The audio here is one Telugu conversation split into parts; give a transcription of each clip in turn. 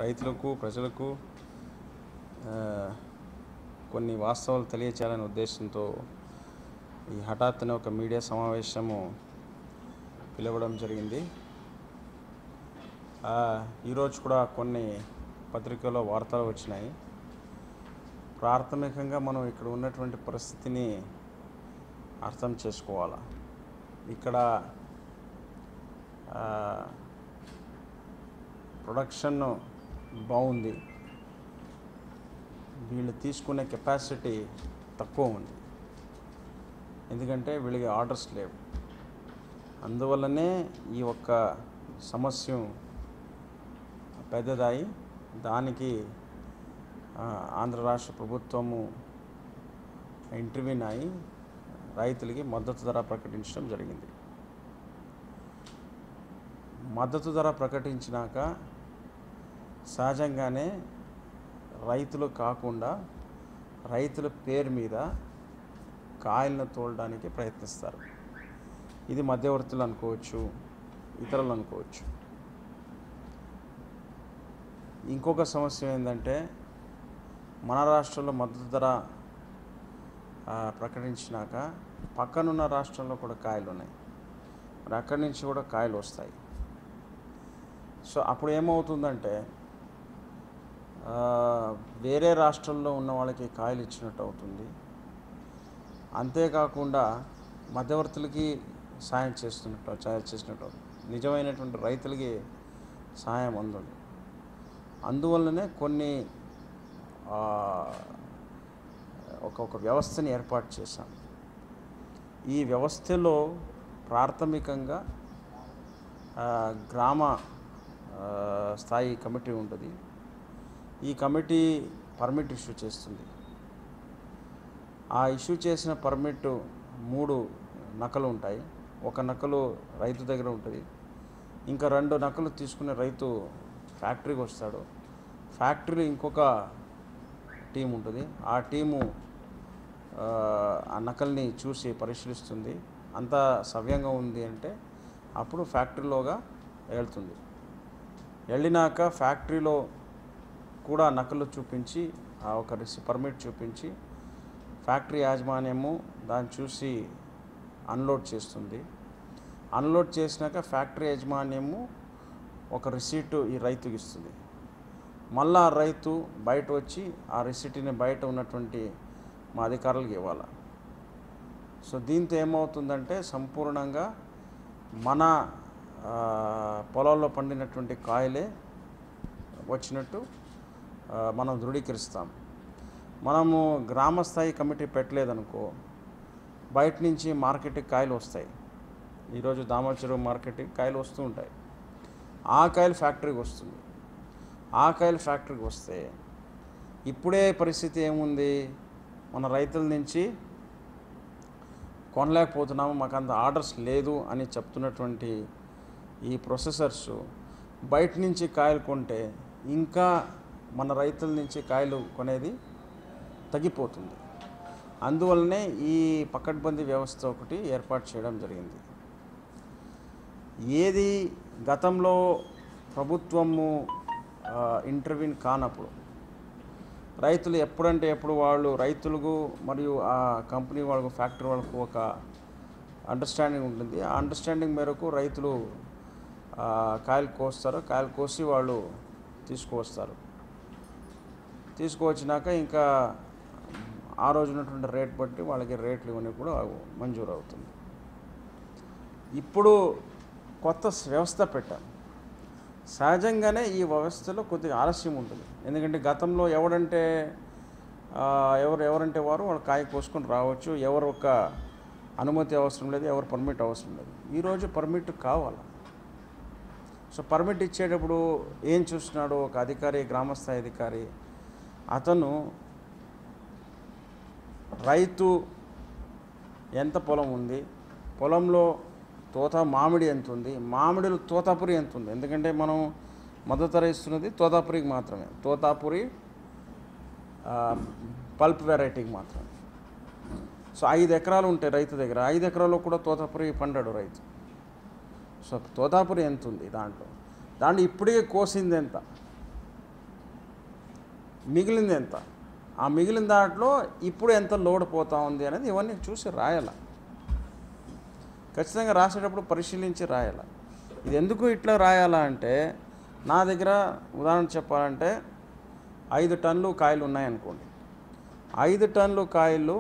రైతులకు ప్రజలకు ఆ, కొన్ని వాస్తవాలు తెలియచేయాలనే ఉద్దేశంతో ఈ హఠాత్తున ఒక మీడియా సమావేశము పిలవడం జరిగింది ఆ, ఈరోజు కూడా కొన్ని పత్రికల్లో వార్తలు వచ్చినాయి ప్రాథమికంగా మనం ఇక్కడ ఉన్నటువంటి పరిస్థితిని అర్థం చేసుకోవాలి ఇక్కడ ఆ, ప్రొడక్షన్ బాగుంది వీళ్ళు తీసుకునే కెపాసిటీ తక్కువ ఉంది ఎందుకంటే వీళ్ళకి ఆర్డర్స్ లేవు అందువల్లనే ఈ ఒక్క సమస్య పెద్దదాయి దానికి ఆ, ఆంధ్ర రాష్ట్ర ప్రభుత్వము ఇంటర్వ్యూన్ అయి రైతులకి మద్దతు ధర ప్రకటించడం జరిగింది మద్దతు ధర ప్రకటించినాక సహజంగానే రైతులు కాకుండా రైతుల పేరు మీద కాయలను తోలడానికి ప్రయత్నిస్తారు ఇది మధ్యవర్తులు అనుకోవచ్చు ఇతరులు అనుకోవచ్చు ఇంకొక సమస్య ఏంటంటే మన రాష్ట్రంలో మద్దతు ధర ఆ, ప్రకటించినాక పక్కనున్న రాష్ట్రంలో కూడా కాయలు ఉన్నాయి మరి అక్కడి నుంచి కూడా కాయలు వస్తాయి సో అప్పుడు ఏమవుతుందంటే ఆ, వేరే రాష్ట్రంలో ఉన్న వాళ్ళకి కాయలు ఇచ్చినట్టు అవుతుంది అంతేకాకుండా మధ్యవర్తులకి సాయం చేస్తున్నట్టు చే- చేసినట్టు అవుతుంది. నిజమైనటువంటి రైతులకి సహాయం అందదు అందువల్లనే కొన్ని ఆ, ఒక ఒక వ్యవస్థని ఏర్పాటు చేశాం ఈ వ్యవస్థలో ప్రాథమికంగా ఆ, గ్రామ ఆ, స్థాయి కమిటీ ఉంటుంది ఈ కమిటీ పర్మిట్ ఇష్యూ చేస్తుంది ఆ ఇష్యూ చేసిన పర్మిట్ మూడు నకలు ఉంటాయి ఒక నకలు రైతు దగ్గర ఉంటుంది ఇంకా రెండు నకలు తీసుకునే రైతు ఫ్యాక్టరీకి వస్తాడు ఫ్యాక్టరీలో ఇంకొక టీం ఉంటుంది ఆ టీము ఆ, ఆ నకల్ని చూసి పరిశీలిస్తుంది అంతా సవ్యంగా ఉంది అంటే అప్పుడు ఫ్యాక్టరీలోగా వెళ్తుంది వెళ్ళినాక ఫ్యాక్టరీలో కూడా నకలు చూపించి ఆ ఒక రిసి పర్మిట్ చూపించి ఫ్యాక్టరీ యాజమాన్యము దాన్ని చూసి అన్లోడ్ చేస్తుంది అన్లోడ్ చేసినాక ఫ్యాక్టరీ యాజమాన్యము ఒక రిసీటు ఈ రైతుకి ఇస్తుంది మళ్ళా ఆ రైతు బయట వచ్చి ఆ రిసీట్ని బయట ఉన్నటువంటి మా అధికారులకు ఇవ్వాలి సో దీంతో ఏమవుతుందంటే సంపూర్ణంగా మన ఆ, పొలాల్లో పండినటువంటి కాయలే వచ్చినట్టు ఆ, మనం ధృవీకరిస్తాం మనము గ్రామ స్థాయి కమిటీ పెట్టలేదనుకో బయట నుంచి మార్కెట్కి కాయలు వస్తాయి ఈరోజు దామచెరువు మార్కెట్కి కాయలు వస్తూ ఉంటాయి ఆ కాయలు ఫ్యాక్టరీకి వస్తుంది ఆ కాయలు ఫ్యాక్టరీకి వస్తే ఇప్పుడే పరిస్థితి ఏముంది మన రైతుల నుంచి కొనలేకపోతున్నాము మాకు అంత ఆర్డర్స్ లేదు అని చెప్తున్నటువంటి ఈ ప్రొసెసర్స్ బయట నుంచి కాయలు కొంటే ఇంకా మన రైతుల నుంచి కాయలు కొనేది తగ్గిపోతుంది అందువల్లనే ఈ పకడ్బందీ వ్యవస్థ ఒకటి ఏర్పాటు చేయడం జరిగింది ఏది గతంలో ప్రభుత్వము ఇంటర్వ్యూన్ కానప్పుడు రైతులు ఎప్పుడంటే ఎప్పుడు వాళ్ళు రైతులకు మరియు ఆ కంపెనీ వాళ్ళకు ఫ్యాక్టరీ వాళ్ళకు ఒక అండర్స్టాండింగ్ ఉంటుంది ఆ అండర్స్టాండింగ్ మేరకు రైతులు ఆ, కాయలు కోస్తారు కాయలు కోసి వాళ్ళు తీసుకువస్తారు తీసుకువచ్చినాక ఇంకా ఆ రోజు ఉన్నటువంటి రేట్ బట్టి వాళ్ళకి రేట్లు ఇవన్నీ కూడా మంజూరు అవుతుంది ఇప్పుడు కొత్త వ్యవస్థ పెట్టాం సహజంగానే ఈ వ్యవస్థలో కొద్దిగా ఆలస్యం ఉంటుంది ఎందుకంటే గతంలో ఎవడంటే ఆ, ఎవరు ఎవరంటే వారు వాళ్ళు కాయ కోసుకొని రావచ్చు ఎవరు ఒక అనుమతి అవసరం లేదు ఎవరు పర్మిట్ అవసరం లేదు ఈరోజు పర్మిట్ కావాలి సో పర్మిట్ ఇచ్చేటప్పుడు ఏం చూస్తున్నాడు ఒక అధికారి గ్రామస్థాయి అధికారి అతను రైతు ఎంత పొలం ఉంది పొలంలో తోత మామిడి ఎంత ఉంది మామిడిలో తోతాపురి ఎంత ఉంది ఎందుకంటే మనం మద్దతు ధర ఇస్తున్నది తోతాపురికి మాత్రమే తోతాపురి ఆ, పల్ప్ వెరైటీకి మాత్రమే సో ఐదు ఎకరాలు ఉంటాయి రైతు దగ్గర ఐదు ఎకరాల్లో కూడా తోతాపురి పండాడు రైతు సో తోతాపురి ఎంత ఉంది దాంట్లో దాంట్లో ఇప్పుడే కోసింది ఎంత మిగిలింది ఎంత ఆ మిగిలిన దాంట్లో ఇప్పుడు ఎంత లోడ్ పోతా ఉంది అనేది ఇవన్నీ చూసి రాయాల ఖచ్చితంగా రాసేటప్పుడు పరిశీలించి రాయాల ఇది ఎందుకు ఇట్లా రాయాలా అంటే నా దగ్గర ఉదాహరణ చెప్పాలంటే ఐదు టన్నులు కాయలు ఉన్నాయనుకోండి ఐదు టన్నులు కాయలు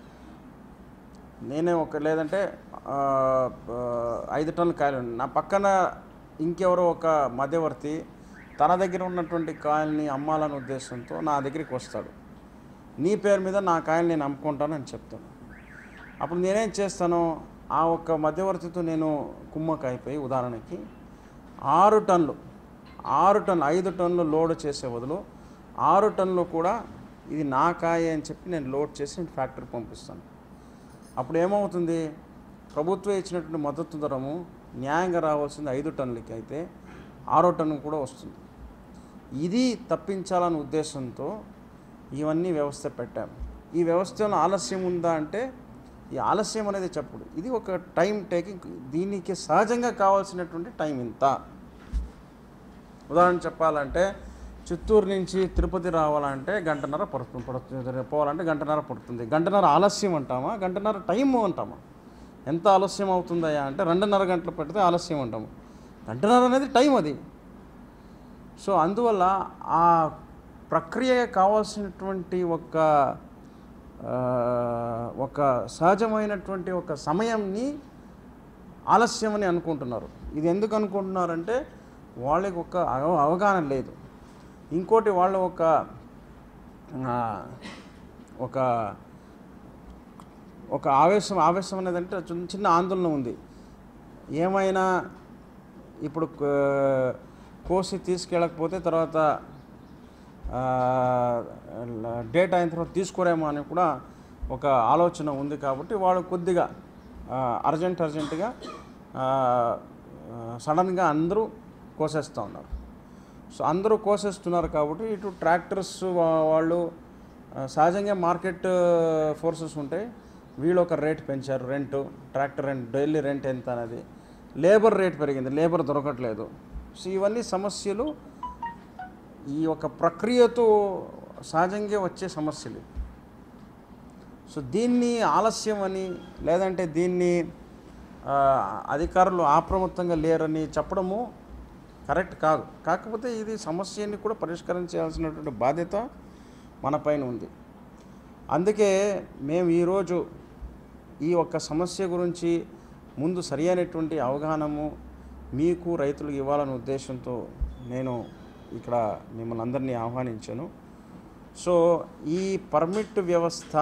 నేనే ఒక లేదంటే ఆ, ఆ, ఐదు టన్నుల కాయలు ఉన్నాయి. నా పక్కన ఇంకెవరో ఒక మధ్యవర్తి తన దగ్గర ఉన్నటువంటి కాయల్ని అమ్మాలనే ఉద్దేశంతో నా దగ్గరికి వస్తాడు నీ పేరు మీద నా కాయలు నేను అమ్ముకుంటానని చెప్తాను అప్పుడు నేనేం చేస్తాను ఆ ఒక్క మధ్యవర్తితో నేను కుమ్మక్క అయిపోయి ఉదాహరణకి ఆరు టన్నులు ఆరు టన్నులు ఐదు టన్నులు లోడ్ చేసే బదులు ఆరు టన్నులు కూడా ఇది నా కాయ అని చెప్పి నేను లోడ్ చేసి ఫ్యాక్టరీ పంపిస్తాను అప్పుడు ఏమవుతుంది ప్రభుత్వం ఇచ్చినటువంటి మద్దతు ధరము న్యాయంగా రావాల్సింది ఐదు టన్నులకి అయితే ఆరో టన్ను కూడా వస్తుంది ఇది తప్పించాలనే ఉద్దేశంతో ఇవన్నీ వ్యవస్థ పెట్టాం ఈ వ్యవస్థలో ఆలస్యం ఉందా అంటే ఈ ఆలస్యం అనేది చెప్పుడు ఇది ఒక టైం టేకింగ్ దీనికి సహజంగా కావాల్సినటువంటి టైం ఇంత ఉదాహరణ చెప్పాలంటే చిత్తూరు నుంచి తిరుపతి రావాలంటే గంటన్నర పడుతుంది పడుతుంది పోవాలంటే గంటన్నర పడుతుంది గంటన్నర ఆలస్యం అంటామా గంటన్నర టైం అంటామా ఎంత ఆలస్యం అవుతుందయ్యా అంటే రెండున్నర గంటలు పెడితే ఆలస్యం అంటాము గంటన్నర అనేది టైం అది సో అందువల్ల ఆ ప్రక్రియ కావాల్సినటువంటి ఒక ఆ, ఒక సహజమైనటువంటి ఒక సమయంని ఆలస్యం అని అనుకుంటున్నారు ఇది ఎందుకు అనుకుంటున్నారంటే వాళ్ళకి ఒక అవ- అవగాహన లేదు ఇంకోటి వాళ్ళ ఒక ఆ, ఒక ఒక ఆవేశం ఆవేశం అనేది అంటే చిన్న చిన్న ఆందోళన ఉంది ఏమైనా ఇప్పుడు క- కోసి తీసుకెళ్ళకపోతే తర్వాత ఆ, డేట్ అయిన తర్వాత తీసుకోరేమో అని కూడా ఒక ఆలోచన ఉంది కాబట్టి వాళ్ళు కొద్దిగా ఆ, అర్జెంట్ అర్జెంటుగా ఆ, ఆ, సడన్గా అందరూ కోసేస్తూ ఉన్నారు సో అందరూ కోసేస్తున్నారు కాబట్టి ఇటు ట్రాక్టర్స్ వా- వాళ్ళు ఆ, సహజంగా మార్కెట్ ఫోర్సెస్ ఉంటాయి వీళ్ళు ఒక రేట్ పెంచారు rent tractor rent daily rent ఎంత అనేది లేబర్ రేట్ పెరిగింది లేబర్ దొరకట్లేదు సో ఇవన్నీ సమస్యలు ఈ యొక్క ప్రక్రియతో సహజంగా వచ్చే సమస్యలు సో దీన్ని ఆలస్యం అని లేదంటే దీన్ని ఆ, అధికారులు అప్రమత్తంగా లేరని చెప్పడము కరెక్ట్ కాదు కాకపోతే ఇది సమస్యని కూడా పరిష్కారం చేయాల్సినటువంటి బాధ్యత మన పైన ఉంది అందుకే మేము ఈరోజు ఈ ఒక్క సమస్య గురించి ముందు సరియైనటువంటి అవగాహనము మీకు రైతులకు ఇవ్వాలనే ఉద్దేశంతో నేను ఇక్కడ మిమ్మల్ని అందరినీ ఆహ్వానించాను సో ఈ పర్మిట్ వ్యవస్థ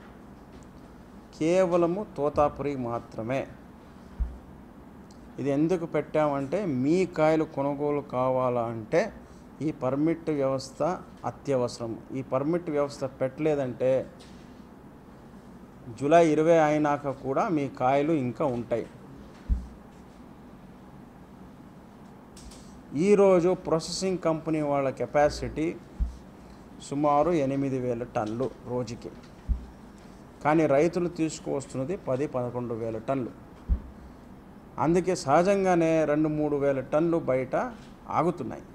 కేవలము తోతాపురి మాత్రమే ఇది ఎందుకు పెట్టామంటే మీ కాయలు కొనుగోలు కావాలంటే ఈ పర్మిట్ వ్యవస్థ అత్యవసరం ఈ పర్మిట్ వ్యవస్థ పెట్టలేదంటే జూలై ఇరవై అయినాక కూడా మీ కాయలు ఇంకా ఉంటాయి ఈరోజు ప్రాసెసింగ్ కంపెనీ వాళ్ళ కెపాసిటీ సుమారు ఎనిమిది వేల టన్నులు రోజుకి కానీ రైతులు తీసుకువస్తున్నది పది పదకొండు వేల టన్నులు అందుకే సహజంగానే రెండు మూడు వేల టన్నులు బయట ఆగుతున్నాయి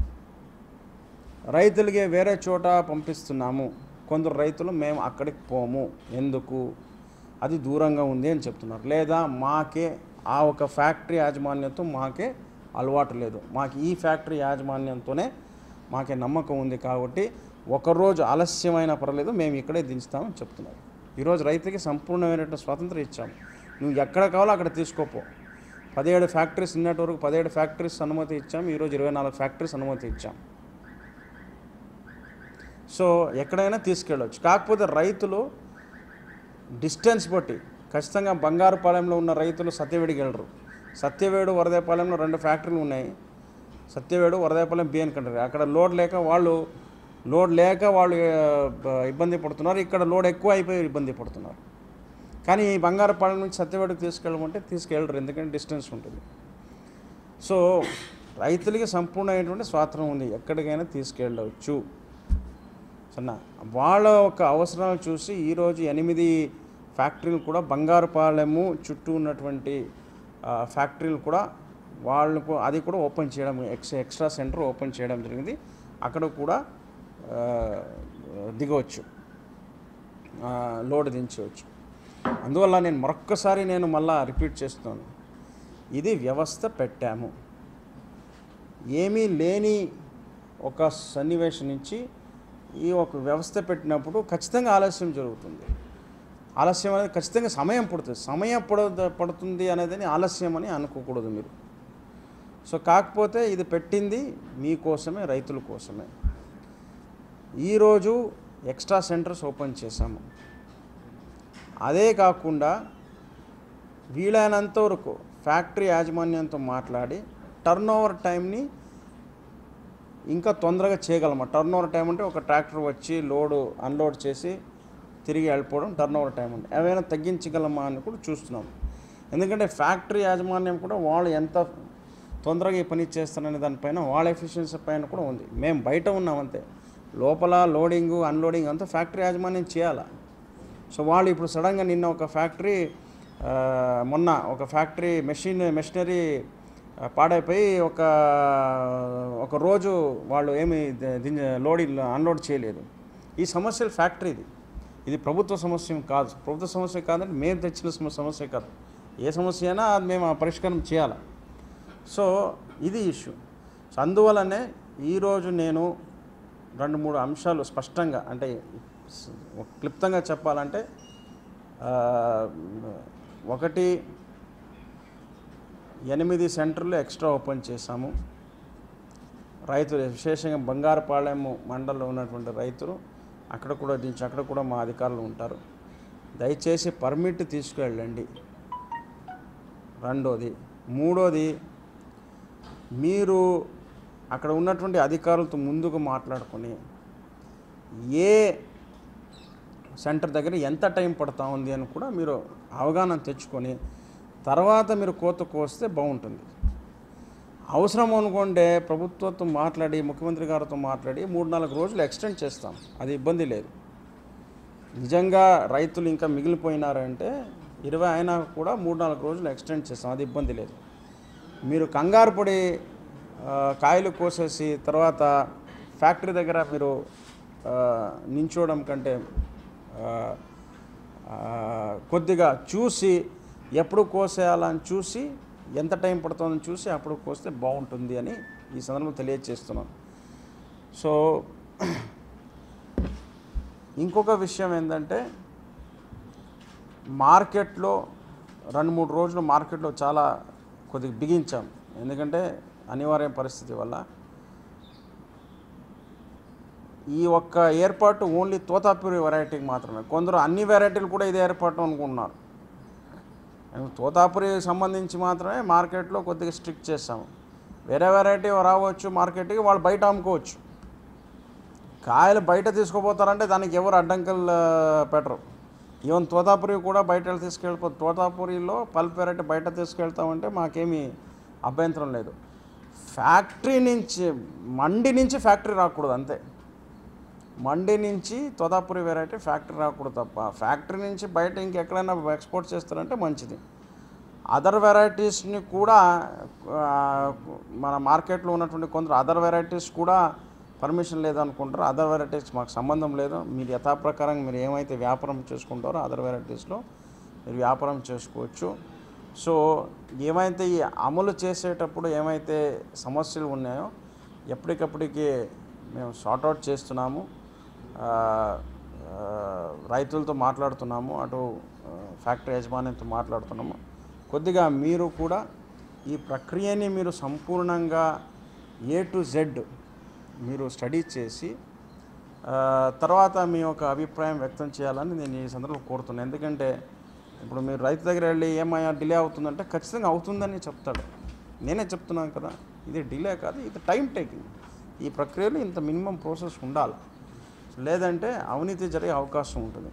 రైతులకి వేరే చోట పంపిస్తున్నాము కొందరు రైతులు మేము అక్కడికి పోము ఎందుకు అది దూరంగా ఉంది అని చెప్తున్నారు లేదా మాకే ఆ ఒక ఫ్యాక్టరీ యాజమాన్యంతో మాకే అలవాటు లేదు మాకు ఈ ఫ్యాక్టరీ యాజమాన్యంతోనే మాకే నమ్మకం ఉంది కాబట్టి ఒకరోజు ఆలస్యమైన పర్లేదు మేము ఇక్కడే దించుతామని చెప్తున్నారు ఈరోజు రైతుకి సంపూర్ణమైనటువంటి స్వాతంత్రం ఇచ్చాము నువ్వు ఎక్కడ కావాలో అక్కడ తీసుకోపో పదిహేడు ఫ్యాక్టరీస్ ఉన్నటి వరకు పదిహేడు ఫ్యాక్టరీస్ అనుమతి ఇచ్చాం ఈరోజు ఇరవై నాలుగు ఫ్యాక్టరీస్ అనుమతి ఇచ్చాం సో ఎక్కడైనా తీసుకెళ్ళవచ్చు కాకపోతే రైతులు డిస్టెన్స్ బట్టి ఖచ్చితంగా బంగారుపాలెంలో ఉన్న రైతులు సత్యవేడికి వెళ్ళరు సత్యవేడు వరదేపాలెంలో రెండు ఫ్యాక్టరీలు ఉన్నాయి సత్యవేడు వరదేపాలెం బిఎన్ కంట్రీ అక్కడ లోడ్ లేక వాళ్ళు లోడ్ లేక వాళ్ళు ఆ, బ- ఇబ్బంది పడుతున్నారు ఇక్కడ లోడ్ ఎక్కువ అయిపోయి ఇబ్బంది పడుతున్నారు కానీ ఈ బంగారుపాలెం నుంచి సత్యవేడికి తీసుకెళ్ళమంటే తీసుకెళ్ళరు ఎందుకంటే డిస్టెన్స్ ఉంటుంది సో రైతులకి సంపూర్ణమైనటువంటి స్వాతంత్రం ఉంది ఎక్కడికైనా తీసుకెళ్ళవచ్చు సన్న వాళ్ళ ఒక అవసరాలు చూసి ఈరోజు ఎనిమిది ఫ్యాక్టరీలు కూడా బంగారుపాలెము చుట్టూ ఉన్నటువంటి ఆ, ఫ్యాక్టరీలు కూడా వాళ్ళకు అది కూడా ఓపెన్ చేయడం ఎక్స్ ఎక్స్ట్రా సెంటర్ ఓపెన్ చేయడం జరిగింది అక్కడ కూడా ఆ, దిగవచ్చు ఆ, లోడ్ దించవచ్చు అందువల్ల నేను మరొక్కసారి నేను మళ్ళా రిపీట్ చేస్తున్నాను ఇది వ్యవస్థ పెట్టాము ఏమీ లేని ఒక సన్నివేశం నుంచి ఈ ఒక వ్యవస్థ పెట్టినప్పుడు ఖచ్చితంగా ఆలస్యం జరుగుతుంది ఆలస్యం అనేది ఖచ్చితంగా సమయం పడుతుంది సమయం పడ పడుతుంది అనేది ఆలస్యం అని అనుకోకూడదు మీరు సో కాకపోతే ఇది పెట్టింది మీకోసమే రైతుల కోసమే ఈరోజు ఎక్స్ట్రా సెంటర్స్ ఓపెన్ చేశాము అదే కాకుండా వీలైనంత వరకు ఫ్యాక్టరీ యాజమాన్యంతో మాట్లాడి టర్న్ ఓవర్ టైంని ఇంకా తొందరగా చేయగలమా టర్న్ ఓవర్ టైం అంటే ఒక ట్రాక్టర్ వచ్చి లోడు అన్లోడ్ చేసి తిరిగి వెళ్ళిపోవడం టర్న్ ఓవర్ టైం ఉంది ఏమైనా తగ్గించగలమా అని కూడా చూస్తున్నాం ఎందుకంటే ఫ్యాక్టరీ యాజమాన్యం కూడా వాళ్ళు ఎంత తొందరగా ఈ పని చేస్తారనే దానిపైన వాళ్ళ ఎఫిషియన్సీ పైన కూడా ఉంది మేము బయట ఉన్నాం అంతే లోపల లోడింగు అన్లోడింగ్ అంతా ఫ్యాక్టరీ యాజమాన్యం చేయాలా సో వాళ్ళు ఇప్పుడు సడన్గా నిన్న ఒక ఫ్యాక్టరీ ఆ, మొన్న ఒక ఫ్యాక్టరీ మెషిన్ మెషినరీ ఆ, పాడైపోయి ఒక ఒక రోజు వాళ్ళు ఏమి ద- దీన్ని లోడింగ్ అన్లోడ్ చేయలేదు ఈ సమస్యలు ఫ్యాక్టరీది ఇది ప్రభుత్వ సమస్య కాదు ప్రభుత్వ సమస్య కాదంటే మేము తెచ్చిన సమ- సమస్య కాదు ఏ సమస్య అయినా అది మేము ఆ పరిష్కారం చేయాలి సో ఇది ఇష్యూ సో అందువలనే ఈరోజు నేను రెండు మూడు అంశాలు స్పష్టంగా అంటే స్- క్లుప్తంగా చెప్పాలంటే ఆ, ఒకటి ఎనిమిది సెంటర్లు ఎక్స్ట్రా ఓపెన్ చేశాము రైతులు విశేషంగా బంగారుపాలెం మండలంలో ఉన్నటువంటి రైతులు అక్కడ కూడా దించి అక్కడ కూడా మా అధికారులు ఉంటారు దయచేసి పర్మిట్ తీసుకువెళ్ళండి రెండోది మూడోది మీరు అక్కడ ఉన్నటువంటి అధికారులతో ముందుకు మాట్లాడుకొని ఏ సెంటర్ దగ్గర ఎంత టైం పడుతూ ఉంది అని కూడా మీరు అవగాహన తెచ్చుకొని తర్వాత మీరు కోత కోస్తే బాగుంటుంది అవసరం అనుకుంటే ప్రభుత్వంతో మాట్లాడి ముఖ్యమంత్రి గారితో మాట్లాడి మూడు నాలుగు రోజులు ఎక్స్టెండ్ చేస్తాం అది ఇబ్బంది లేదు నిజంగా రైతులు ఇంకా మిగిలిపోయినారంటే ఇరవై అయినా కూడా మూడు నాలుగు రోజులు ఎక్స్టెండ్ చేస్తాం అది ఇబ్బంది లేదు మీరు కంగారు పడి ఆ, కాయలు కోసేసి తర్వాత ఫ్యాక్టరీ దగ్గర మీరు ఆ, నించోవడం కంటే ఆ, ఆ, కొద్దిగా చూసి ఎప్పుడు కోసేయాలని చూసి ఎంత టైం పడుతుందని చూసి అప్పుడు కోస్తే బాగుంటుంది అని ఈ సందర్భంలో తెలియజేస్తున్నాను సో ఇంకొక విషయం ఏంటంటే మార్కెట్లో రెండు మూడు రోజులు మార్కెట్లో చాలా కొద్దిగా బిగించాం ఎందుకంటే అనివార్య పరిస్థితి వల్ల ఈ ఒక్క ఏర్పాటు ఓన్లీ తోతాపూరి వెరైటీకి మాత్రమే కొందరు అన్ని వెరైటీలు కూడా ఇదే ఏర్పాటు అనుకుంటున్నారు తోతాపురి సంబంధించి మాత్రమే మార్కెట్లో కొద్దిగా స్ట్రిక్ట్ చేస్తాము వేరే వెరైటీ రావచ్చు మార్కెట్కి వాళ్ళు బయట అమ్ముకోవచ్చు కాయలు బయట తీసుకుపోతారంటే దానికి ఎవరు అడ్డంకులు ఆ, పెట్టరు ఈవెన్ తోతాపురి కూడా బయట తీసుకెళ్ళిపో తోతాపురిలో పల్ప్ వెరైటీ బయట తీసుకెళ్తామంటే మాకేమీ అభ్యంతరం లేదు ఫ్యాక్టరీ నుంచి మండి నుంచి ఫ్యాక్టరీ రాకూడదు అంతే మండి నుంచి తోతాపురి వెరైటీ ఫ్యాక్టరీ రాకూడదు తప్ప ఫ్యాక్టరీ నుంచి బయట ఇంకెక్కడైనా ఎక్స్పోర్ట్ చేస్తారంటే మంచిది అదర్ వెరైటీస్ని కూడా ఆ, మన మార్కెట్లో ఉన్నటువంటి కొందరు అదర్ వెరైటీస్ కూడా పర్మిషన్ లేదనుకుంటారు అదర్ వెరైటీస్ మాకు సంబంధం లేదు మీరు యథాప్రకారం మీరు ఏమైతే వ్యాపారం చేసుకుంటారో అదర్ వెరైటీస్లో మీరు వ్యాపారం చేసుకోవచ్చు సో ఏమైతే ఈ అమలు చేసేటప్పుడు ఏమైతే సమస్యలు ఉన్నాయో ఎప్పటికప్పటికి మేము సార్ట్అవుట్ చేస్తున్నాము ఆ, ఆ, రైతులతో మాట్లాడుతున్నాము అటు ఆ, ఫ్యాక్టరీ యజమానితో మాట్లాడుతున్నాము కొద్దిగా మీరు కూడా ఈ ప్రక్రియని మీరు సంపూర్ణంగా ఏ టు జెడ్ మీరు స్టడీ చేసి ఆ, తర్వాత మీ యొక్క అభిప్రాయం వ్యక్తం చేయాలని నేను ఈ సందర్భంలో కోరుతున్నాను ఎందుకంటే ఇప్పుడు మీరు రైతు దగ్గర వెళ్ళి ఏమయ్యా డిలే అవుతుందంటే ఖచ్చితంగా అవుతుందని చెప్తాడు నేనే చెప్తున్నాను కదా ఇది డిలే కాదు ఇది టైం టేకింగ్ ఈ ప్రక్రియలో ఇంత మినిమం ప్రాసెస్ ఉండాలి లేదంటే అవినీతి జరిగే అవకాశం ఉంటుంది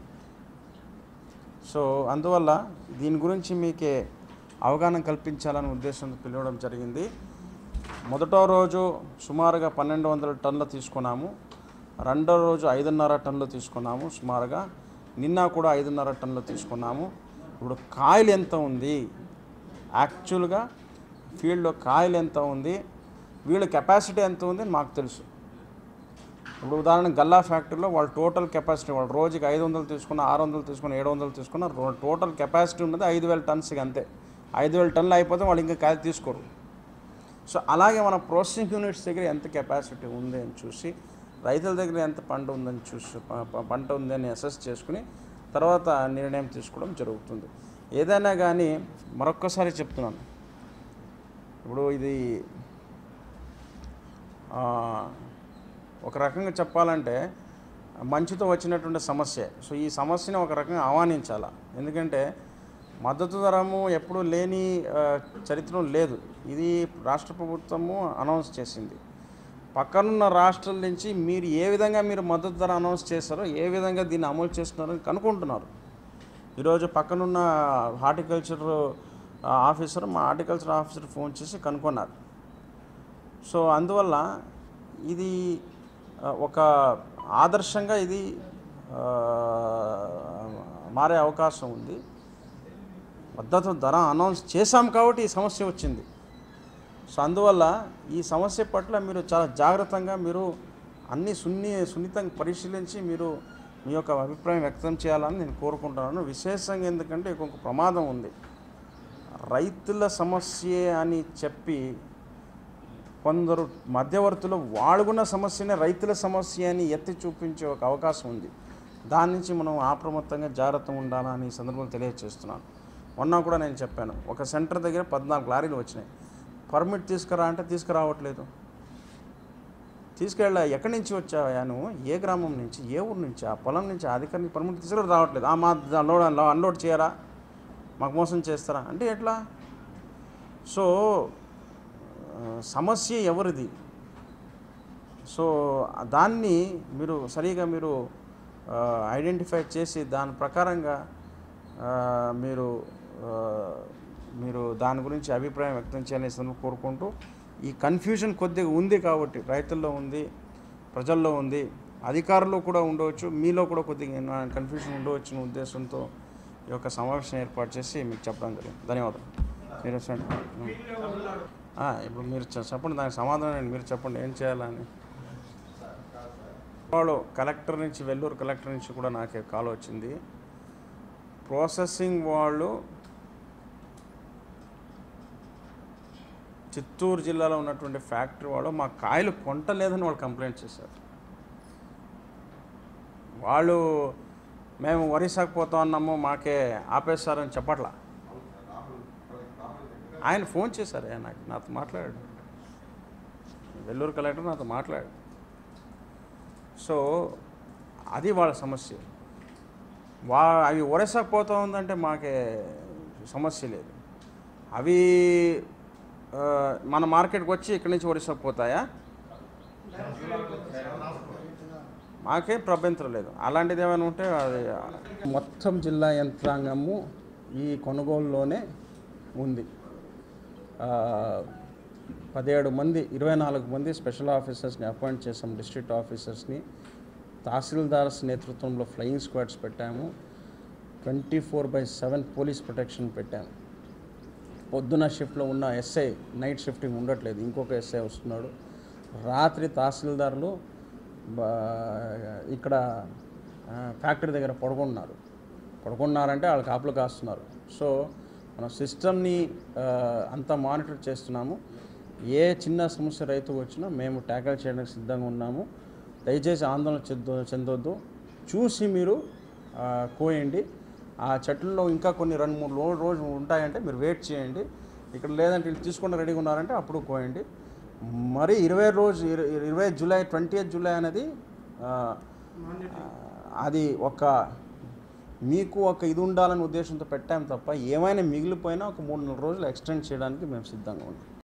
సో అందువల్ల దీని గురించి మీకే అవగాహన కల్పించాలనే ఉద్దేశంతో పిలవడం జరిగింది మొదటో రోజు సుమారుగా పన్నెండు వందల టన్నులు తీసుకున్నాము రెండో రోజు ఐదున్నర టన్నులు తీసుకున్నాము సుమారుగా నిన్న కూడా ఐదున్నర టన్నులు తీసుకున్నాము ఇప్పుడు కాయలు ఎంత ఉంది యాక్చువల్గా ఫీల్డ్లో కాయలు ఎంత ఉంది వీళ్ళ కెపాసిటీ ఎంత ఉంది అని మాకు తెలుసు ఇప్పుడు ఉదాహరణ గల్లా ఫ్యాక్టరీలో వాళ్ళ టోటల్ కెపాసిటీ వాళ్ళు రోజుకి ఐదు వందలు తీసుకున్న ఆరు వందలు తీసుకున్న ఏడు వందలు తీసుకున్న రో- టోటల్ కెపాసిటీ ఉన్నది ఐదు వేల టన్స్కి అంతే ఐదు వేల టన్నులు అయిపోతే వాళ్ళు ఇంకా కాయ తీసుకోరు సో అలాగే మన ప్రాసెసింగ్ యూనిట్స్ దగ్గర ఎంత కెపాసిటీ ఉంది అని చూసి రైతుల దగ్గర ఎంత పంట ఉందని చూసి ప- ప- పంట ఉందని అసెస్ చేసుకుని తర్వాత నిర్ణయం తీసుకోవడం జరుగుతుంది ఏదైనా కానీ మరొక్కసారి చెప్తున్నాను ఇప్పుడు ఇది ఆ, ఒక రకంగా చెప్పాలంటే మంచుతో వచ్చినటువంటి సమస్య సో ఈ సమస్యని ఒక రకంగా ఆహ్వానించాలా ఎందుకంటే మద్దతు ధరము ఎప్పుడూ లేని ఆ, చరిత్ర లేదు ఇది రాష్ట్ర ప్రభుత్వము అనౌన్స్ చేసింది పక్కనున్న రాష్ట్రాల నుంచి మీరు ఏ విధంగా మీరు మద్దతు ధర అనౌన్స్ చేస్తారో ఏ విధంగా దీన్ని అమలు చేస్తున్నారో కనుక్కుంటున్నారు ఈరోజు పక్కనున్న హార్టికల్చర్ ఆఫీసర్ మా హార్టికల్చర్ ఆఫీసర్ ఫోన్ చేసి కనుక్కున్నారు సో అందువల్ల ఇది ఆ, ఒక ఆదర్శంగా ఇది ఆ, మారే అవకాశం ఉంది మద్దతు ధర అనౌన్స్ చేశాం కాబట్టి ఈ సమస్య వచ్చింది సో అందువల్ల ఈ సమస్య పట్ల మీరు చాలా జాగ్రత్తగా మీరు అన్ని సున్ని సున్నితంగా పరిశీలించి మీరు మీ యొక్క అభిప్రాయం వ్యక్తం చేయాలని నేను కోరుకుంటున్నాను విశేషంగా ఎందుకంటే ఇంకొక ప్రమాదం ఉంది రైతుల సమస్యే అని చెప్పి కొందరు మధ్యవర్తులు వాడుకున్న సమస్యనే రైతుల సమస్య అని ఎత్తి చూపించే ఒక అవకాశం ఉంది దాని నుంచి మనం అప్రమత్తంగా జాగ్రత్తగా ఉండాలని ఈ సందర్భంలో తెలియజేస్తున్నాను మొన్న కూడా నేను చెప్పాను ఒక సెంటర్ దగ్గర పద్నాలుగు లారీలు వచ్చినాయి పర్మిట్ తీసుకురా అంటే తీసుకురావట్లేదు తీసుకెళ్ళా ఎక్కడి నుంచి వచ్చావా నువ్వు ఏ గ్రామం నుంచి ఏ ఊరు నుంచి ఆ పొలం నుంచి ఆ అధికారిని పర్మిట్ తీసుకురా రావట్లేదు ఆ మా లోడ్ అన్లోడ్ చేయరా మాకు మోసం చేస్తారా అంటే ఎట్లా సో ఆ, సమస్య ఎవరిది సో దాన్ని మీరు సరిగా మీరు ఐడెంటిఫై చేసి దాని ప్రకారంగా ఆ, మీరు ఆ, మీరు దాని గురించి అభిప్రాయం వ్యక్తం చేయాలని సందర్భంగా కోరుకుంటూ ఈ కన్ఫ్యూజన్ కొద్దిగా ఉంది కాబట్టి రైతుల్లో ఉంది ప్రజల్లో ఉంది అధికారులు కూడా ఉండవచ్చు మీలో కూడా కొద్దిగా కన్ఫ్యూజన్ ఉండవచ్చు అనే ఉద్దేశంతో ఈ యొక్క సమావేశం ఏర్పాటు చేసి మీకు చెప్పడం జరిగింది ధన్యవాదాలు మీరు చెప్పండి. ఆ, ఇప్పుడు మీరు చె- చెప్పండి దానికి సమాధానం ఏంటి? మీరు చెప్పండి ఏం చేయాలని వాళ్ళు కలెక్టర్ నుంచి వెల్లూరు కలెక్టర్ నుంచి కూడా నాకే కాల్ వచ్చింది ప్రాసెసింగ్ వాళ్ళు చిత్తూరు జిల్లాలో ఉన్నటువంటి ఫ్యాక్టరీ వాళ్ళు మా కాయలు కొంటలేదని వాళ్ళు కంప్లైంట్ చేశారు వాళ్ళు మేము ఒరిస్సాకు పోతా ఉన్నాము మాకే ఆపేస్తారని చెప్పట్లా ఆయన ఫోన్ చేశారు ఆయన నాకు నాతో మాట్లాడాడు వెల్లూరు కలెక్టర్ నాతో మాట్లాడాడు సో అది వాళ్ళ సమస్య వా అవి ఒరిస్సాకు పోతా ఉందంటే మాకే సమస్య లేదు అవి ఆ, మన మార్కెట్కి వచ్చి ఇక్కడి నుంచి ఒరిస్సాకు పోతాయా మాకే అభ్యంతరం లేదు అలాంటిది ఏమైనా ఉంటే అది మొత్తం జిల్లా యంత్రాంగము ఈ కొనుగోలులోనే ఉంది ఆ, పదిహేడు మంది ఇరవై నాలుగు మంది స్పెషల్ ఆఫీసర్స్ని అపాయింట్ చేసాం డిస్ట్రిక్ట్ ఆఫీసర్స్ని తహసీల్దార్స్ నేతృత్వంలో ఫ్లయింగ్ స్క్వాడ్స్ పెట్టాము twenty four by seven police protection పెట్టాము పొద్దున షిఫ్ట్లో ఉన్న ఎస్ఐ నైట్ షిఫ్టింగ్ ఉండట్లేదు ఇంకొక ఎస్ఐ వస్తున్నాడు రాత్రి తహసీల్దార్లు బా- ఇక్కడ ఆ, ఫ్యాక్టరీ దగ్గర పడుకున్నారు పడుకున్నారంటే వాళ్ళు కాపులు కాస్తున్నారు సో మన సిస్టమ్ని అంతా మానిటర్ చేస్తున్నాము ఏ చిన్న సమస్య రైతు వచ్చినా మేము ట్యాకిల్ చేయడానికి సిద్ధంగా ఉన్నాము దయచేసి ఆందోళన చెందో చెందొద్దు చూసి మీరు ఆ, కోయండి ఆ చెట్లలో ఇంకా కొన్ని రెండు మూడు రో రోజులు ఉంటాయంటే మీరు వెయిట్ చేయండి ఇక్కడ లేదంటే వీళ్ళు తీసుకుంటే రెడీగా ఉన్నారంటే అప్పుడు కోయండి మరి ఇరవై రోజు ఇర- ఇరవై జూలై ట్వంటీ జూలై అనేది ఆ, అది ఒక మీకు ఒక ఇది ఉండాలనే ఉద్దేశంతో పెట్టాం తప్ప ఏమైనా మిగిలిపోయినా ఒక మూడు నాలుగు రోజులు ఎక్స్టెండ్ చేయడానికి మేము సిద్ధంగా ఉన్నాం